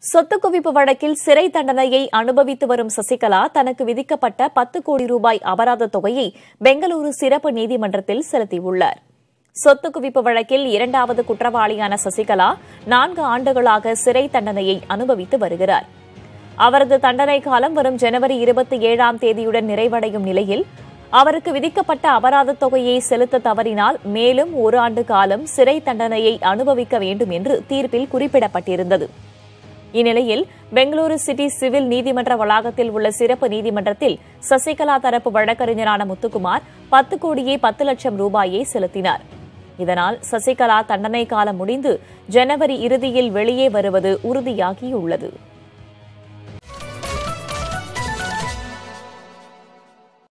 சொத்து குவிப்பு வழக்கில் சிறை தண்டனையை அனுபவித்து வரும் சசிகலா தனக்கு விதிக்கப்பட்ட பத்து கோடி ரூபாய் அபராத தொகையை பெங்களூரு சிறப்பு நீதிமன்றத்தில் செலுத்தியுள்ளார் சொத்து குவிப்பு வழக்கில் இரண்டாவது குற்றவாளியான சசிகலா நான்கு ஆண்டுகளாக சிறை தண்டனையை அனுபவித்து வருகிறார் அவரது தண்டனை காலம் வரும் ஜனவரி இருபத்தி ஏழாம் தேதியுடன் நிறைவடையும் நிலையில் அவருக்கு விதிக்கப்பட்ட அபராத தொகையை செலுத்த தவறினால் மேலும் ஒரு ஆண்டு காலம் சிறை தண்டனையை அனுபவிக்க வேண்டும் என்று தீர்ப்பில் குறிப்பிடப்பட்டிருந்தது இந்நிலையில் பெங்களூரு சிட்டி சிவில் நீதிமன்ற வளாகத்தில் உள்ள சிறப்பு நீதிமன்றத்தில் சசிகலா தரப்பு வழக்கறிஞரான முத்துக்குமார் பத்து கோடியே பத்து லட்சம் ரூபாயை செலுத்தினார் இதனால் சசிகலா தண்டனை காலம் முடிந்து ஜனவரி இறுதியில் வெளியே வருவது உறுதியாகியுள்ளது